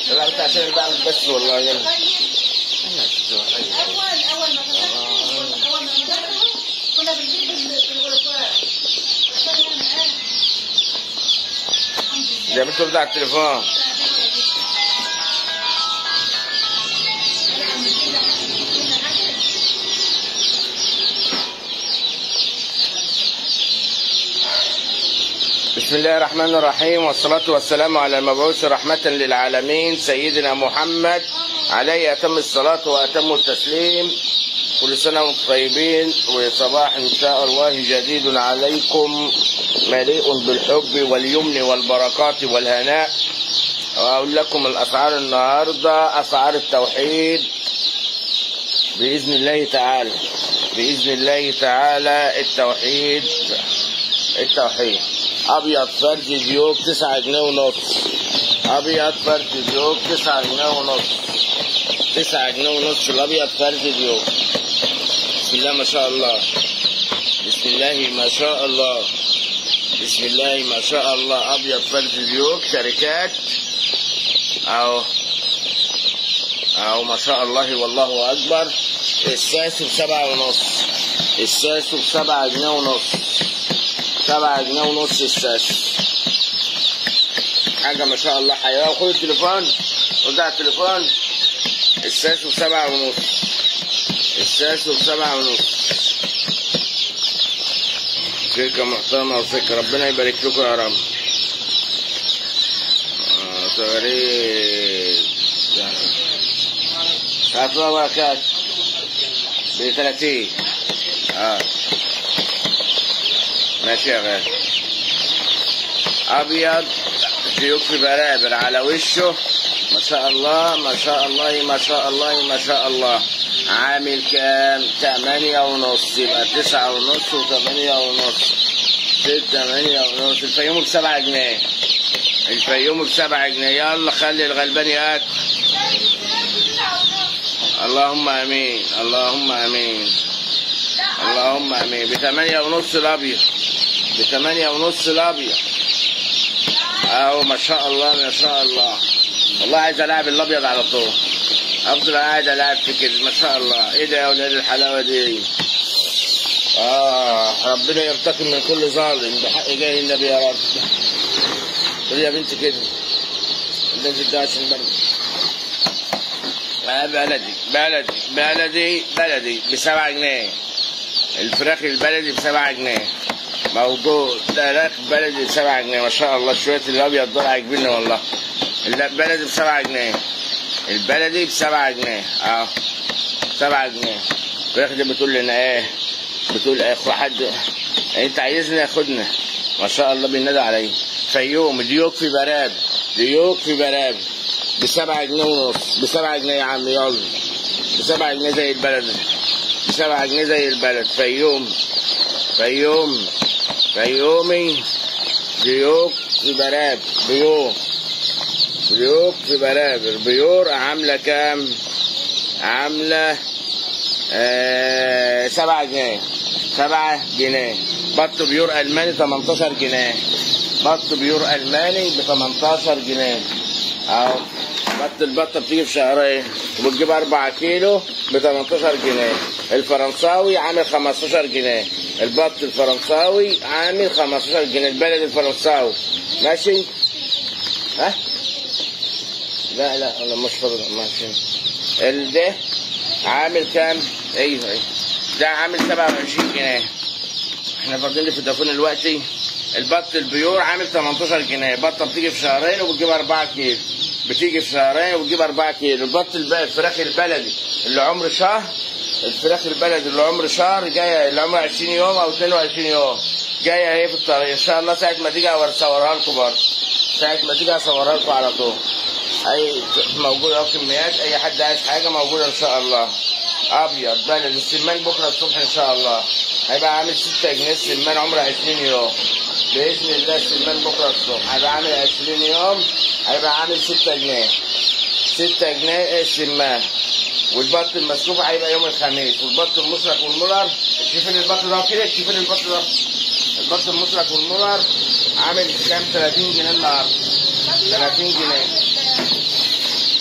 لا انت عشان بعمل بس والله يلا اول اول ما فتحت اول ما فتحت كنا بنجيب الغرفات يا بنت رد على التليفون بسم الله الرحمن الرحيم والصلاة والسلام على المبعوث رحمة للعالمين سيدنا محمد عليه أتم الصلاة وأتم التسليم كل سنة وانتم طيبين وصباح إن شاء الله جديد عليكم مليء بالحب واليمن والبركات والهناء وأقول لكم الأسعار النهاردة أسعار التوحيد بإذن الله تعالى بإذن الله تعالى التوحيد التوحيد أبيض فرد ديوك تسعة جنيه ونص أبيض فرد ديوك تسعة جنيه ونص تسعة جنيه ونص الأبيض فرد ديوك بسم الله ما شاء الله بسم الله ما شاء الله بسم الله ما شاء الله أبيض فرد ديوك شركات أو أو ما شاء الله والله أكبر الساس بسبعة ونص الساس بسبعة جنيه ونص سبعة جنيه ونص الساس حاجة ما شاء الله حيوان خد التليفون خد على التليفون الساس بسبعة ونص الساس بسبعة ونص شركة محترمة وفكرة ربنا يبارك لكم يا رب آه، صغيرين هاتوا بركات ب 30 اه ماشي يا غالي ابيض شيوخ في برابر على وشه ما شاء الله ما شاء الله ما شاء الله ما شاء الله عامل كام تمانية ونص يبقى تسعة ونص وثمانية ونص ستة تمانية ونص الفيوم بسبعة جنيه الفيوم بسبعة جنيه يلا خلي الغلبان ياكل اللهم امين اللهم امين اللهم امين بثمانية ونص الابيض بثمانية ونص الابيض اهو ما شاء الله ما شاء الله والله عايز العب الابيض على طول افضل قاعد العب في كده ما شاء الله ايه ده يا ولاد الحلاوه دي اه ربنا يرتقم من كل ظالم بحق جاي النبي يا رب قول يا بنت كده البنت ده عشان برد آه بلدي بلدي بلدي بلدي بسبعة جنيه الفراخ البلدي بسبعة جنيه موضوع فراخ بلدي بسبعة جنيه ما شاء الله شوية الأبيض دول عاجبيني والله البلدي بسبعة جنيه البلدي بسبعة جنيه اه سبعة جنيه الفراخ دي بتقول لنا ايه بتقول ايه اخو حد انت عايزني ياخدنا ما شاء الله بينادى عليا فيوم ديوك في براب ديوك في براب بسبعة جنيه ونص بسبعة جنيه يا عم يلا بسبعة جنيه زي البلد بسبعة جنيه زي البلد فيوم فيوم فيومي ديوك في براب بيوم ديوك في برابر بيور عاملة كام؟ عاملة آه سبعة جنيه سبعة جنيه بط بيور ألماني 18 جنيه بط بيور ألماني ب 18 جنيه أهو بط البطة بتيجي في شهرين وبتجيب 4 كيلو ب 18 جنيه الفرنساوي عامل 15 جنيه البط الفرنساوي عامل 15 جنيه البلد الفرنساوي ماشي ها لا لا انا مش فاضي ماشي ال ده عامل كام ايوه ايوه ده عامل 27 جنيه احنا فاضلين في التليفون دلوقتي البط البيور عامل 18 جنيه بطه بتيجي في شهرين وبتجيب 4 كيلو بتيجي في شهرين وبتجيب 4 كيلو البط الب- الفراخ البلدي اللي عمر شهر الفراخ البلدي اللي عمر شهر جايه اللي عمر 20 يوم او 22 يوم جايه اهي في الطريق ان شاء الله ساعه ما تيجي اصورها لكم برضه ساعه ما تيجي اصورها لكم على طول اي موجود او كميات اي حد عايز حاجه موجوده ان شاء الله ابيض بلد السمان بكره الصبح ان شاء الله هيبقى عامل 6 جنيه السمان عمره 20 يوم باذن الله السمان بكره الصبح هيبقى عامل 20 يوم هيبقى عامل 6 جنيه 6 جنيه السمان والبط المسلوق هيبقى يوم الخميس والبط المسلق والمرر شوفين البط ده كده شوفين البط ده البط المسلق والمرر عامل كام 30 جنيه النهارده 30 جنيه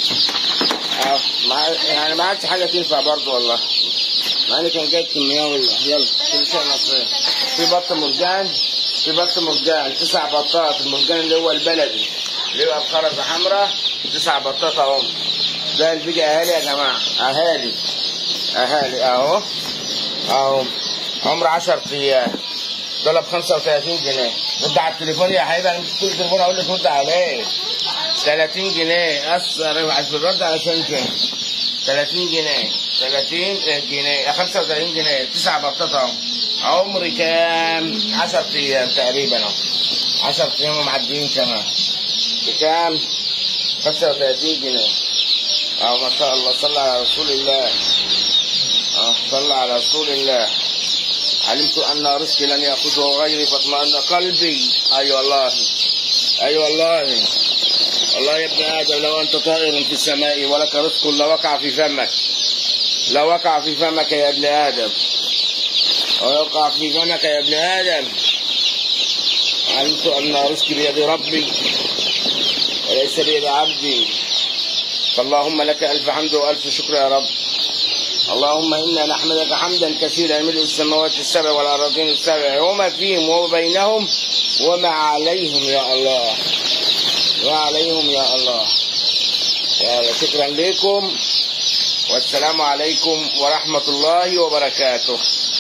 اه ما يعني ما عادش حاجه تنفع برضه والله مع اني كان جايب كميه والله يلا كل شيء نصيب في بط مرجان في بط مرجان تسع بطات المرجان اللي هو البلدي اللي هو بخرزه حمراء تسع بطات اهو ده اللي بيجي اهالي يا جماعه اهالي اهالي اهو اهو عمر 10 ايام دول ب 35 جنيه رد على التليفون يا حبيبي انا مش التليفون اقول لك رد عليه 30 جنيه اثر عشان الرد علشان كده 30 جنيه 30 جنيه 35 جنيه تسع بطات اهو عمري كام 10 ايام تقريبا اهو 10 ايام ومعديين كمان بكام 35 جنيه اهو ما شاء الله صلى على رسول الله اه صلى على رسول الله علمت ان رزقي لن ياخذه غيري فاطمئن قلبي اي أيوة والله اي أيوة والله والله يا ابن ادم لو انت طائر في السماء ولك رزق لوقع في فمك لوقع في فمك يا ابن ادم ويوقع في فمك يا ابن ادم علمت ان رزقي بيد ربي وليس بيد عبدي فاللهم لك الف حمد والف شكر يا رب اللهم انا نحمدك حمدا كثيرا ملء السماوات السبع والارضين السبع وما فيهم وما بينهم وما عليهم يا الله وعليهم يا الله يا الله شكرا لكم والسلام عليكم ورحمة الله وبركاته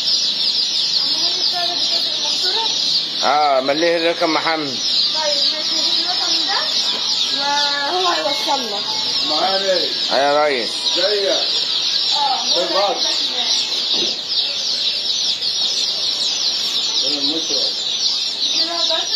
اه مليه الرقم محمد طيب ماشي نجيب الرقم ده وهو هيوصل لك معالي يا ريس جاية اه طيب، هو بعض. ده من المشرق كده بس